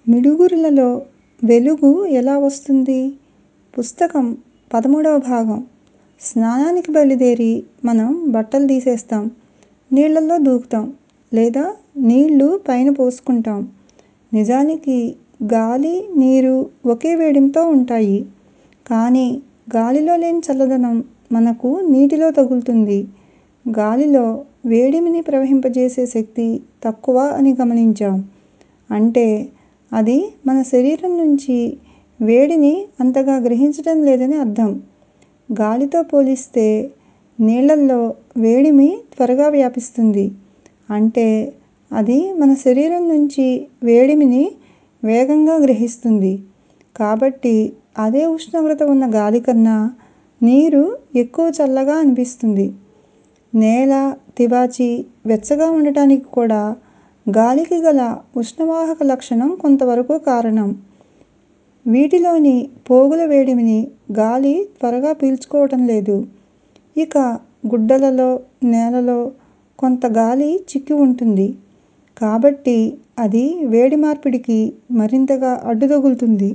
మిడుగురులలో వెలుగు ఎలా వస్తుంది? పుస్తకం పదమూడవ భాగం స్నానానికి బయలుదేరి మనం బట్టలు తీసేస్తాం. నీళ్ళల్లో దూకుతాం. లేదా నీళ్ళు పైన పోసుకుంటాం. నిజానికి గాలి, నీరు ఒకే వేడిమితో ఉంటాయి. కానీ గాలిలో లేని చల్లదనం మనకు నీటిలో తగులుతుంది. గాలిలో వేడిమిని ప్రవహింపజేసే శక్తి తక్కువ అని గమనించాం. అంటే అది మన శరీరం నుంచి వేడిని అంతగా గ్రహించటం లేదని అర్థం. గాలితో పోలిస్తే నీళ్ళల్లో వేడిమి త్వరగా వ్యాపిస్తుంది. అంటే అది మన శరీరం నుంచి వేడిమిని వేగంగా గ్రహిస్తుంది. కాబట్టి అదే ఉష్ణోగ్రత ఉన్న గాలి కన్నా నీరు ఎక్కువ చల్లగా అనిపిస్తుంది. నేల, తివాచీ వెచ్చగా ఉండటానికి కూడా గాలికి గల ఉష్ణవాహక లక్షణం కొంతవరకు కారణం. వీటిలోని పోగుల వేడిమిని గాలి త్వరగా పీల్చుకోవటం లేదు. ఇక గుడ్డలలో, నేలలో కొంత గాలి చిక్కి ఉంటుంది. కాబట్టి అది వేడి మార్పిడికి మరింతగా అడ్డు తగులుతుంది.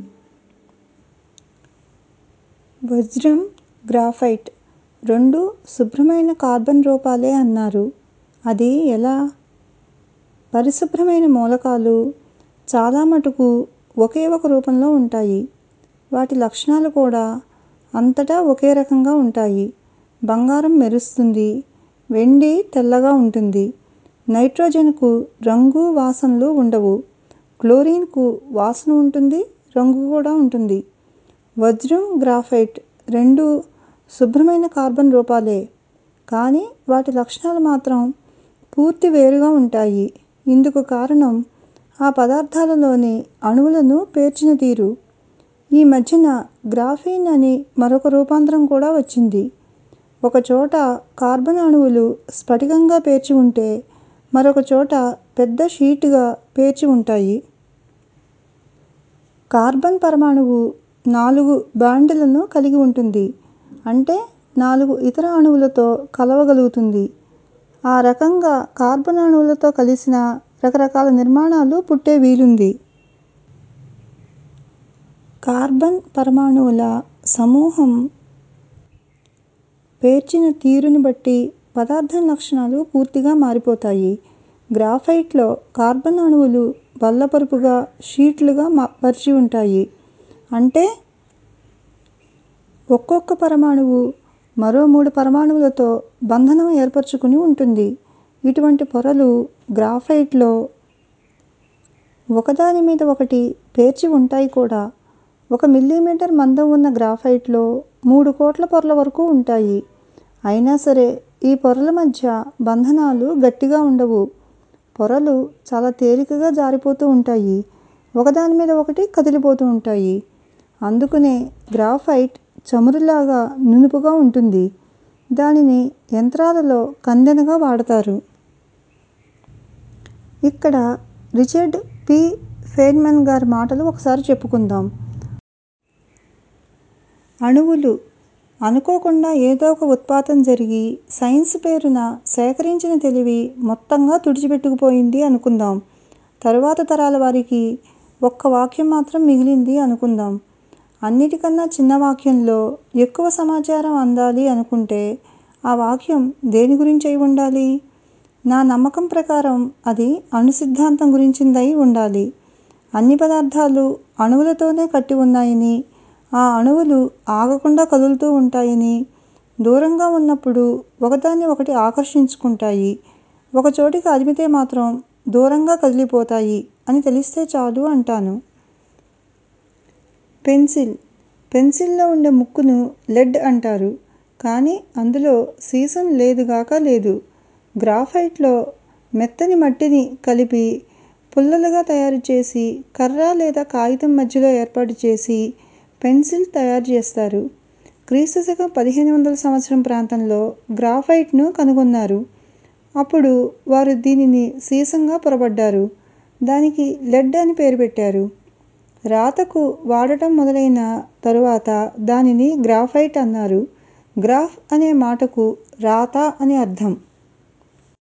వజ్రం, గ్రాఫైట్ రెండూ శుభ్రమైన కార్బన్ రూపాలే అన్నారు. అది ఎలా? పరిశుభ్రమైన మూలకాలు చాలా మటుకు ఒకే ఒక రూపంలో ఉంటాయి. వాటి లక్షణాలు కూడా అంతటా ఒకే రకంగా ఉంటాయి. బంగారం మెరుస్తుంది. వెండి తెల్లగా ఉంటుంది. నైట్రోజన్ కు రంగు, వాసనలు ఉండవు. క్లోరిన్ కు వాసన ఉంటుంది. రంగు కూడా ఉంటుంది. వజ్రం, గ్రాఫైట్ రెండూ శుభ్రమైన కార్బన్ రూపాలే. కానీ వాటి లక్షణాలు మాత్రం పూర్తి వేరుగా ఉంటాయి. ఇందుకు కారణం ఆ పదార్థాలలోని అణువులను పేర్చిన తీరు. ఈ మధ్యన గ్రాఫీన్ అని మరొక రూపాంతరం కూడా వచ్చింది. ఒకచోట కార్బన్ అణువులు స్ఫటికంగా పేర్చి ఉంటే మరొక చోట పెద్ద షీటుగా పేర్చి ఉంటాయి. కార్బన్ పరమాణువు నాలుగు బాండులను కలిగి ఉంటుంది. అంటే నాలుగు ఇతర అణువులతో కలవగలుగుతుంది. ఆ రకంగా కార్బన్ అణువులతో కలిసిన రకరకాల నిర్మాణాలు పుట్టే వీలుంది. కార్బన్ పరమాణువుల సమూహం పేర్చిన తీరుని బట్టి పదార్థం లక్షణాలు పూర్తిగా మారిపోతాయి. గ్రాఫైట్ లో కార్బన్ అణువులు బల్లపరుపుగా, షీట్లుగా పరచి ఉంటాయి. అంటే ఒక్కొక్క పరమాణువు మరో మూడు పరమాణువులతో బంధనం ఏర్పరచుకుని ఉంటుంది. ఇటువంటి పొరలు గ్రాఫైట్ లో ఒకదాని మీద ఒకటి పేర్చి ఉంటాయి కూడా. ఒక మిల్లీమీటర్ మందం ఉన్న గ్రాఫైట్ లో మూడు కోట్ల పొరల వరకు ఉంటాయి. అయినా సరే ఈ పొరల మధ్య బంధనాలు గట్టిగా ఉండవు. పొరలు చాలా తేలికగా జారిపోతూ ఉంటాయి. ఒకదాని మీద ఒకటి కదిలిపోతూ ఉంటాయి. అందుకనే గ్రాఫైట్ చమురులాగా నునుపుగా ఉంటుంది. దానిని యంత్రాలలో కందెనగా వాడతారు. ఇక్కడ రిచర్డ్ పి. ఫెయిన్మాన్ గారి మాటలు ఒకసారి చెప్పుకుందాం. అణువులు అనుకోకుండా ఏదో ఒక ఉత్పాతం జరిగి సైన్స్ పేరున సేకరించిన తెలివి మొత్తంగా తుడిచిపెట్టుకుపోయింది అనుకుందాం. తరువాత తరాల వారికి ఒక్క వాక్యం మాత్రం మిగిలింది అనుకుందాం. అన్నిటికన్నా చిన్న వాక్యంలో ఎక్కువ సమాచారం అందాలి అనుకుంటే ఆ వాక్యం దేని గురించై ఉండాలి? నా నమ్మకం ప్రకారం అది అణు సిద్ధాంతం గురించిందై ఉండాలి. అన్ని పదార్థాలు అణువులతోనే కట్టి ఉన్నాయని, ఆ అణువులు ఆగకుండా కదులుతూ ఉంటాయని, దూరంగా ఉన్నప్పుడు ఒకదాన్ని ఒకటి ఆకర్షించుకుంటాయి. ఒక చోటికి అదిమితే మాత్రం దూరంగా కదిలిపోతాయి అని తెలిస్తే చాలు అంటాను. పెన్సిల్ పెన్సిల్ లో ఉండే ముక్కును లెడ్ అంటారు. కానీ అందులో సీసం లేదు గాక లేదు. గ్రాఫైట్ లో మెత్తని మట్టిని కలిపి పుల్లలుగా తయారుచేసి కర్ర లేదా కాగితం మధ్యలో ఏర్పాటు చేసి పెన్సిల్ తయారు చేస్తారు. క్రీస్తు శకం పదిహేను వందల సంవత్సరం ప్రాంతంలో గ్రాఫైట్ ను కనుగొన్నారు. అప్పుడు వారు దీనిని సీసంగా పొరబడ్డారు. దానికి లెడ్ అని పేరు పెట్టారు. రాతకు వాడటం మొదలైన తరువాత దానిని గ్రాఫైట్ అన్నారు. గ్రాఫ్ అనే మాటకు రాత అని అర్థం.